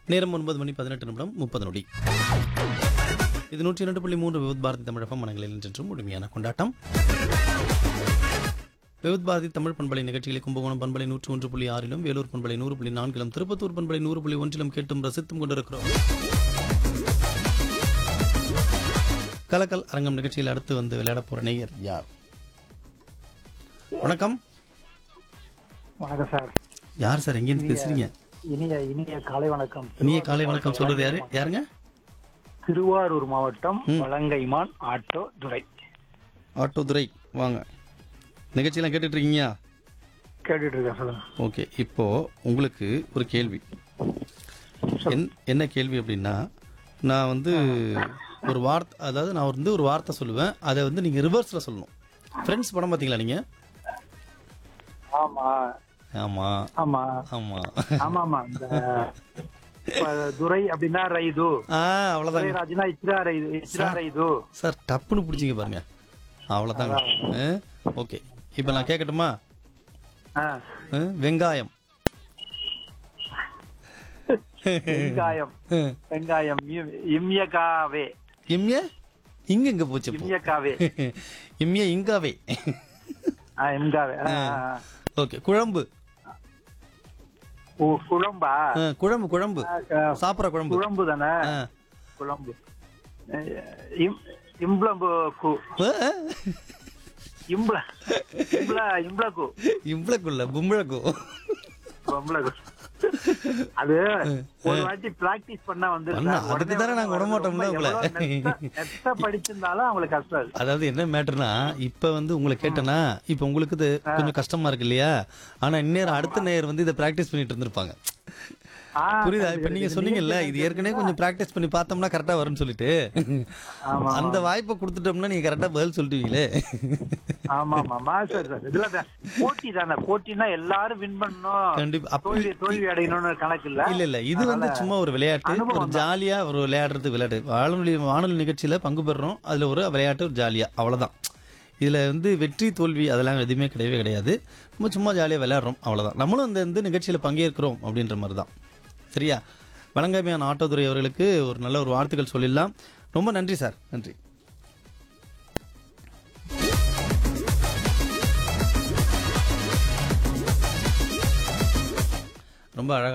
நேரம் ஒன்பது மணி பதினெட்டு நிமிடம் முப்பது நொடி இது நூற்றி இரண்டு புள்ளி மூன்று விவுத் பாரதி தமிழகம் மனங்களில் இன்றும் முழுமையான கொண்டாட்டம் விவுத் பாரதி தமிழ் பண்பலை நிகழ்ச்சிகளை கும்பகோணம் பண்பலை நூற்று ஒன்று புள்ளி ஆறிலும் வேலூர் பண்பலை நூறு புள்ளி நான்கிலும் திருப்பத்தூர் பண்பலை நூறு புள்ளி ஒன்றிலும் கேட்டும் ரசித்தும் கொண்டிருக்கிறோம் கலக்கல் அரங்கம் நிகழ்ச்சியில் அடுத்து வந்து விளையாட போற நேயர் யார் வணக்கம் வணக்கம் சார் யார் சார் எங்கேருந்து பேசுறீங்க இனிய இனிய காலை வணக்கம் இனிய காலை வணக்கம் சொல்றது யாரு யாருங்க திருவாரூர் மாவட்டம் வலங்கைமான் ஆட்டோ துறை ஆட்டோ துரை வாங்க நிகழ்ச்சியெல்லாம் கேட்டுட்டு இருக்கீங்க கேட்டுட்டு இருக்கேன் சொல்லுங்க ஓகே இப்போ உங்களுக்கு ஒரு கேள்வி என்- என்ன கேள்வி அப்படின்னா நான் வந்து ஒரு வார்த்தை அதாவது நான் வந்து ஒரு வார்த்தை சொல்லுவேன் அதை வந்து நீங்க ரிவர்ஸ்ல சொல்லணும் ஃப்ரெண்ட்ஸ் படம் பார்த்தீங்களா நீங்க ஆமா ஆமா ஆமா ஆமா ஆமா ஆமா இந்த இப்ப துரை அப்படின்னா ரைது ஆ அவ்வளோதாங்க துரைராஜ்னா இச்சிரா ரைது இச்சிரா ரைது சார் டப்புன்னு பிடிச்சிங்க பாருங்க அவ்வளோதாங்க ஓகே இப்போ நான் கேட்கட்டுமா ஆ, ஆ, வெங்காயம் வெங்காயம் வெங்காயம் இம்- இம்யகாவே இம்ய இங்க எங்க போச்சு இப்போ இம்யகாவே இம்ய இங்காவே ஆ, எம்காவே ஆ, ஆ, ஆ. ஓகே குழம்பு ஓ, குழம்பா ஆ, குழம்பு குழம்பு ஆ, சாப்பிட்ற குழம்பு குழம்பு தானே ஆ. குழம்பு அஹ், இம்- இம்ப்ளம்பு கு ஆ, இம்ப்ள இம்ப்ள இம்ப்ளகு இவ்வளக்குள்ள கும்பளக்கு இம்ப்ளகு அது ஒரு வாட்டி பிராக்டிஸ் பண்ணா வந்து பண்ணா, அதுக்கு தானே நாங்க விட மாட்டோம்ல உங்களை. நெட்ட படிச்சிருந்தாலும் அவங்களுக்கு கஷ்டம் அது. அதாவது என்ன மேட்டர்னா இப்ப வந்து உங்களை கேட்டேன்னா இப்ப உங்களுக்கு இது கொஞ்சம் கஷ்டமா இருக்கு இல்லையா ஆனா இந்நேரம் அடுத்த நேரம் வந்து இதை பிராக்டிஸ் பண்ணிட்டு இருந்திருப்பாங்க ஆ, புரியுதா இப்ப நீங்க சொன்னீங்கல்ல இது ஏற்கனவே கொஞ்சம் பிராக்டிஸ் பண்ணி பார்த்தோம்னா கரெக்டா வரும்னு சொல்லிட்டு ஆமா அந்த வாய்ப்பை கொடுத்துட்டோம்னா நீங்க கரெக்டா பதில் சொல்லிட்டீங்களே ஆமா ஆமா சரி சார் இதுல தான் போட்டி தானே போட்டினா எல்லாரும் வின் பண்ணணும் கண்டிப்பா அப்ப தோல்வி தோல்வி அடையணும்னு கணக்கு இல்ல இல்ல இல்ல இது வந்து சும்மா ஒரு விளையாட்டு ஒரு ஜாலியா ஒரு விளையாடுறது விளையாட்டு வானொலி வானொலி நிகழ்ச்சியில பங்கு பெறுறோம் அதுல ஒரு விளையாட்டு ஒரு ஜாலியா அவ்வளவுதான் இதுல வந்து வெற்றி தோல்வி அதெல்லாம் எதுவுமே கிடையவே கிடையாது நம்ம சும்மா ஜாலியா விளையாடுறோம் அவ்வளவுதான் நம்மளும் இந்த இந்த நிகழ்ச்சியில பங்கேற்கிறோம் அப்படின்ற மாதிரி தான் சரியா வழங்காமையான ஆட்டோதுறை அவர்களுக்கு ஒரு நல்ல ஒரு வாழ்த்துக்கள் சொல்லிடலாம் ரொம்ப நன்றி சார் நன்றி ரொம்ப அழகா